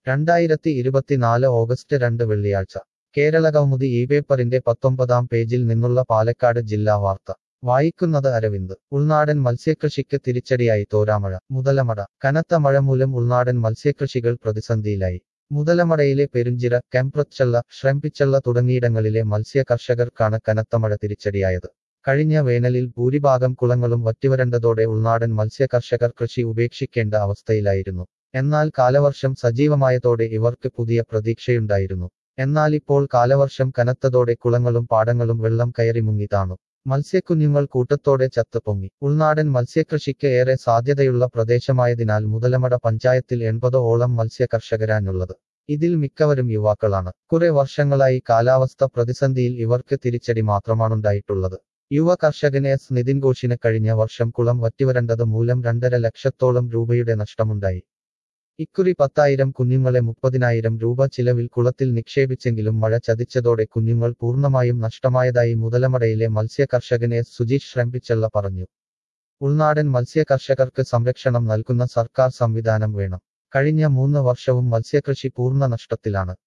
രണ്ടായിരത്തി ഇരുപത്തിനാല് ഓഗസ്റ്റ് രണ്ട് വെള്ളിയാഴ്ച കേരളകൗമുദി ഈ പേപ്പറിന്റെ പത്തൊമ്പതാം പേജിൽ നിന്നുള്ള പാലക്കാട് ജില്ലാ വാർത്ത വായിക്കുന്നത് അരവിന്ദ് ഉൾനാടൻ മത്സ്യകൃഷിക്ക് തിരിച്ചടിയായി തോരാമഴ മുതലമട കനത്ത മഴ മൂലം ഉൾനാടൻ മത്സ്യകൃഷികൾ പ്രതിസന്ധിയിലായി മുതലമടയിലെ പെരുഞ്ചിറ കെമ്പ്രച്ചള്ള ശ്രംപിച്ചള്ള തുടങ്ങിയിടങ്ങളിലെ മത്സ്യ കർഷകർക്കാണ് കനത്ത മഴ തിരിച്ചടിയായത് കഴിഞ്ഞ വേനലിൽ ഭൂരിഭാഗം കുളങ്ങളും വറ്റിവരണ്ടതോടെ ഉൾനാടൻ മത്സ്യ കർഷകർ കൃഷി ഉപേക്ഷിക്കേണ്ട അവസ്ഥയിലായിരുന്നു എന്നാൽ കാലവർഷം സജീവമായതോടെ ഇവർക്ക് പുതിയ പ്രതീക്ഷയുണ്ടായിരുന്നു എന്നാൽ ഇപ്പോൾ കാലവർഷം കനത്തതോടെ കുളങ്ങളും പാടങ്ങളും വെള്ളം കയറി മുങ്ങി താണു മത്സ്യക്കുഞ്ഞുങ്ങൾ കൂട്ടത്തോടെ ചത്തുപൊങ്ങി ഉൾനാടൻ മത്സ്യകൃഷിക്ക് ഏറെ സാധ്യതയുള്ള പ്രദേശമായതിനാൽ മുതലമട പഞ്ചായത്തിൽ എൺപത് ഓളം മത്സ്യ കർഷകരാണുള്ളത് ഇതിൽ മിക്കവരും യുവാക്കളാണ് കുറെ വർഷങ്ങളായി കാലാവസ്ഥ പ്രതിസന്ധിയിൽ ഇവർക്ക് തിരിച്ചടി മാത്രമാണുണ്ടായിട്ടുള്ളത് യുവ കർഷകൻ എസ് നിതിൻ ഘോഷിന് കഴിഞ്ഞ വർഷം കുളം വറ്റിവരണ്ടത് മൂലം രണ്ടര ലക്ഷത്തോളം രൂപയുടെ നഷ്ടമുണ്ടായി ഇക്കുറി പത്തായിരം കുഞ്ഞുങ്ങളെ മുപ്പതിനായിരം രൂപ ചിലവിൽ കുളത്തിൽ നിക്ഷേപിച്ചെങ്കിലും മഴ ചതിച്ചതോടെ കുഞ്ഞുങ്ങൾ പൂർണ്ണമായും നഷ്ടമായതായി മുതലമടയിലെ മത്സ്യ കർഷകൻ എസ് സുജീഷ് ശ്രംപിച്ചള്ള പറഞ്ഞു ഉൾനാടൻ മത്സ്യ കർഷകർക്ക് സംരക്ഷണം നൽകുന്ന സർക്കാർ സംവിധാനം വേണം കഴിഞ്ഞ മൂന്ന് വർഷവും മത്സ്യകൃഷി പൂർണ്ണ നഷ്ടത്തിലാണ്